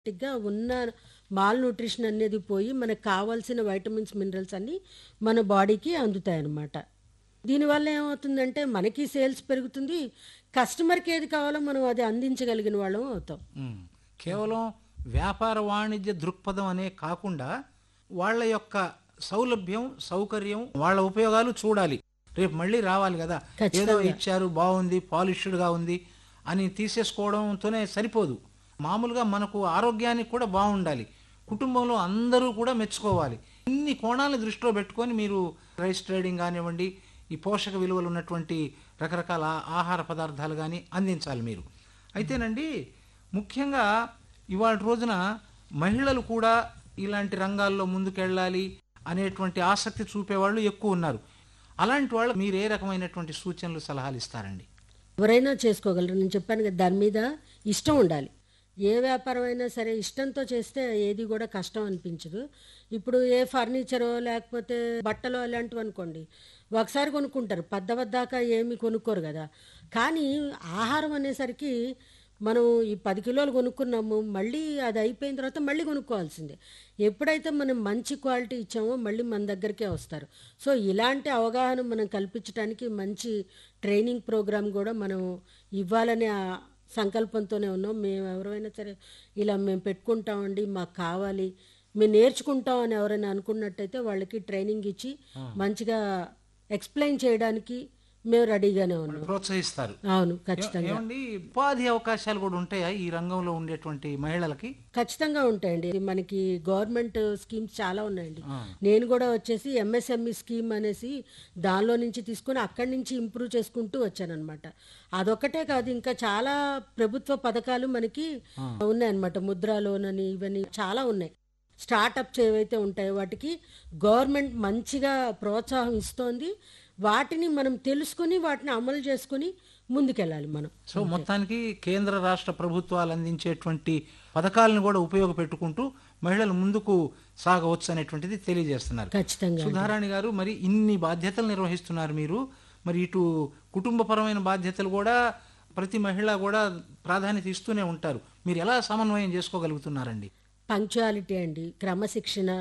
గా ఉన్న mall nutrition అనేది పోయి మనకు కావాల్సిన వైటమిన్స్ మినరల్స్ అన్నీ మన బాడీకి అందుతాయి అన్నమాట దీనివల్ల ఏమవుతుందంటే మనకి సేల్స్ పెరుగుతుంది కస్టమర్కి ఏది కావాలో మనం అది అందించగలిగిన వాళ్ళం అవుతాం ఉమ్. కేవలం వ్యాపార వాణిజ్య దృక్పథం అనే కాకుండా వాళ్ళ యొక్క సౌలభ్యం సౌకర్యం వాళ్ళ ఉపయోగాలు చూడాలి రేపు మళ్ళీ రావాలి కదా ఏదో ఖచ్చితంగా. ఇచ్చారు బాగుంది పాలిష్డ్గా ఉంది అని తీసేసుకోవడంతోనే సరిపోదు మామూలుగా మనకు ఆరోగ్యానికి కూడా బాగుండాలి కుటుంబంలో అందరూ కూడా మెచ్చుకోవాలి ఇన్ని కోణాలను దృష్టిలో పెట్టుకొని మీరు రైస్ ట్రేడింగ్ కానివ్వండి ఈ పోషక విలువలు ఉన్నటువంటి రకరకాల ఆహార పదార్థాలు కానీ అందించాలి మీరు అయితేనండి ముఖ్యంగా ఇవాళ రోజున మహిళలు కూడా ఇలాంటి రంగాల్లో ముందుకెళ్ళాలి అనేటువంటి ఆసక్తి చూపేవాళ్ళు ఎక్కువ ఉన్నారు అలాంటి వాళ్ళు మీరు ఏ రకమైనటువంటి సూచనలు సలహాలు ఇస్తారండి ఎవరైనా చేసుకోగలరు నేను చెప్పాను కదా దాని మీద ఇష్టం ఉండాలి ఏ వ్యాపారం అయినా సరే ఇష్టంతో చేస్తే ఏది కూడా కష్టం అనిపించదు ఇప్పుడు ఏ ఫర్నిచరో లేకపోతే బట్టలో అలాంటివి అనుకోండి ఒకసారి కొనుక్కుంటారు పద్దవద్దాకా ఏమి కొనుక్కోరు కదా కానీ ఆహారం అనేసరికి మనం ఈ పది కిలోలు కొనుక్కున్నాము మళ్ళీ అది అయిపోయిన తర్వాత మళ్ళీ కొనుక్కోవాల్సిందే ఎప్పుడైతే మనం మంచి క్వాలిటీ ఇచ్చామో మళ్ళీ మన దగ్గరికే వస్తారు సో ఇలాంటి అవగాహన మనం కల్పించడానికి మంచి ట్రైనింగ్ ప్రోగ్రామ్ కూడా మనం ఇవ్వాలనే ఆ సంకల్పంతోనే ఉన్నాం మేము ఎవరైనా సరే ఇలా మేము పెట్టుకుంటామండి మాకు కావాలి మేము నేర్చుకుంటాం అని ఎవరైనా అనుకున్నట్టయితే వాళ్ళకి ట్రైనింగ్ ఇచ్చి మంచిగా ఎక్స్ప్లెయిన్ చేయడానికి మేము రెడీగానే ఉన్నాం ప్రోత్సహిస్తారు అవును ఖచ్చితంగా ఏమండి ఉపాధి అవకాశాలు కూడా ఉంటాయా ఈ రంగంలో ఉండేటువంటి మహిళలకి ఖచ్చితంగా ఉంటాయండి మనకి గవర్నమెంట్ స్కీమ్స్ చాలా ఉన్నాయండి నేను కూడా వచ్చేసి ఎంఎస్ఎంఈ స్కీమ్ అనేసి దానిలో నుంచి తీసుకొని అక్కడి నుంచి ఇంప్రూవ్ చేసుకుంటూ వచ్చానన్నమాట అదొక్కటే కాదు ఇంకా చాలా ప్రభుత్వ పథకాలు మనకి ఉన్నాయన్నమాట ముద్రా లోన్ అని ఇవన్నీ చాలా ఉన్నాయి స్టార్టప్స్ ఏవైతే ఉంటాయో వాటికి గవర్నమెంట్ మంచిగా ప్రోత్సాహం ఇస్తోంది వాటిని మనం తెలుసుకుని వాటిని అమలు చేసుకుని ముందుకెళ్ళాలి మనం సో మొత్తానికి కేంద్ర రాష్ట్ర ప్రభుత్వాలు అందించేటువంటి పథకాలను కూడా ఉపయోగపెట్టుకుంటూ మహిళలు ముందుకు సాగవచ్చు అనేటువంటిది తెలియజేస్తున్నారు ఖచ్చితంగా సుధారాణి గారు మరి ఇన్ని బాధ్యతలు నిర్వహిస్తున్నారు మీరు మరి ఇటు కుటుంబపరమైన బాధ్యతలు కూడా ప్రతి మహిళ కూడా ప్రాధాన్యత ఇస్తూనే ఉంటారు మీరు ఎలా సమన్వయం చేసుకోగలుగుతున్నారండి పంక్చువాలిటీ అండి క్రమశిక్షణ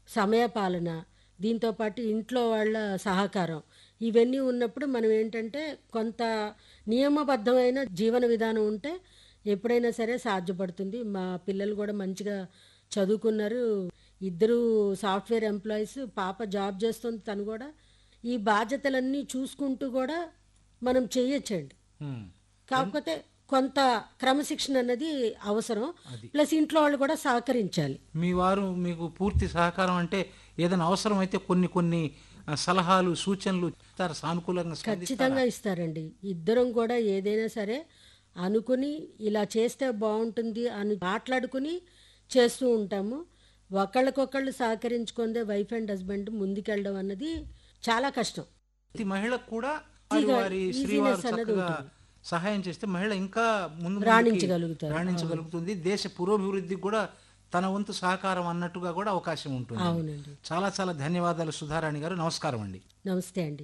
సమయపాలన దీంతో పాటు ఇంట్లో వాళ్ళ సహకారం ఇవన్నీ ఉన్నప్పుడు మనం ఏంటంటే కొంత నియమబద్ధమైన జీవన విధానం ఉంటే ఎప్పుడైనా సరే సాధ్యపడుతుంది మా పిల్లలు కూడా మంచిగా చదువుకున్నారు ఇద్దరు సాఫ్ట్వేర్ ఎంప్లాయీస్ పాప జాబ్ చేస్తుంది తను కూడా ఈ బాధ్యతలన్నీ చూసుకుంటూ కూడా మనం చెయ్యొచ్చండి ఉమ్. కాకపోతే కొంత క్రమశిక్షణ అన్నది అవసరం ప్లస్ ఇంట్లో వాళ్ళు కూడా సహకరించాలి మీ వారు మీకు పూర్తి సహకారం అంటే ఏదైనా అవసరం అయితే కొన్ని కొన్ని ఆ, సలహాలు సూచనలు ఇస్తారు సానుకూలంగా స్పందిస్తారు ఖచ్చితంగా ఇస్తారండి ఇద్దరం కూడా ఏదైనా సరే అనుకుని ఇలా చేస్తే బాగుంటుంది అని మాట్లాడుకుని చేస్తూ ఉంటాము ఒకళ్ళకొకళ్ళు సహకరించుకుందే వైఫ్ అండ్ హస్బెండ్ ముందుకెళ్ళడం అన్నది చాలా కష్టం ప్రతి మహిళకు కూడా వారి ఈజీగా- వారి ఈజీనెస్ శ్రీవారు అన్నది చక్కగా సహాయం చేస్తే మహిళ ఇంకా ముందు ముందుకి రాణించగలుగుతారు. రాణించగలుగుతుంది దేశ పురోభివృద్ధికి కూడా తన వంతు సహకారం అన్నట్టుగా కూడా అవకాశం ఉంటుంది అవునండి చాలా చాలా ధన్యవాదాలు సుధారాణి గారు నమస్కారం అండి నమస్తే అండి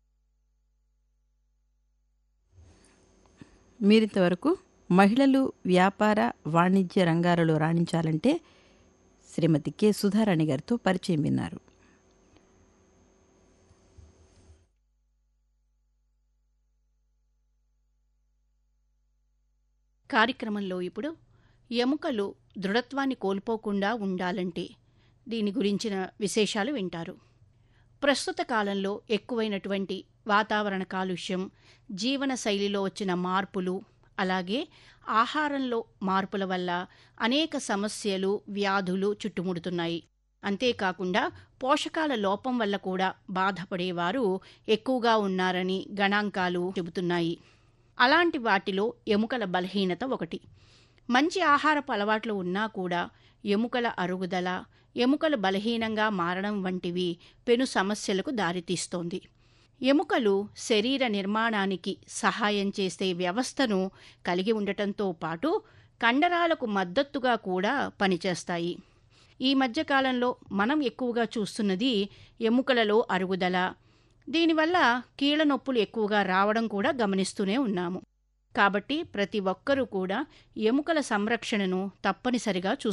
మీరింతవరకు మహిళలు వ్యాపార వాణిజ్య రంగాలలో రాణించాలంటే శ్రీమతి కె సుధారాణి గారితో పరిచయం విన్నారు కార్యక్రమంలో ఇప్పుడు ఎముకలు దృఢత్వాన్ని కోల్పోకుండా ఉండాలంటే దీని గురించిన విశేషాలు వింటారు ప్రస్తుత కాలంలో ఎక్కువైనటువంటి వాతావరణ కాలుష్యం జీవన శైలిలో వచ్చిన మార్పులు అలాగే ఆహారంలో మార్పుల వల్ల అనేక సమస్యలు వ్యాధులు చుట్టుముడుతున్నాయి అంతేకాకుండా పోషకాల లోపం వల్ల కూడా బాధపడేవారు ఎక్కువగా ఉన్నారని గణాంకాలు చెబుతున్నాయి అలాంటి వాటిలో ఎముకల బలహీనత ఒకటి మంచి ఆహారపు అలవాట్లు ఉన్నా కూడా ఎముకల అరుగుదల ఎముకలు బలహీనంగా మారడం వంటివి పెను సమస్యలకు దారితీస్తోంది ఎముకలు శరీర నిర్మాణానికి సహాయం చేసే వ్యవస్థను కలిగి ఉండటంతో పాటు కండరాలకు మద్దతుగా కూడా పనిచేస్తాయి ఈ మధ్యకాలంలో మనం ఎక్కువగా చూస్తున్నది ఎముకలలో అరుగుదల దీనివల్ల కీళ్ళ నొప్పులు ఎక్కువగా రావడం కూడా గమనిస్తూనే ఉన్నాము కాబట్టి ప్రతి ఒక్కరూ కూడా ఎముకల సంరక్షణను తప్పనిసరిగా చూసుకోవాలి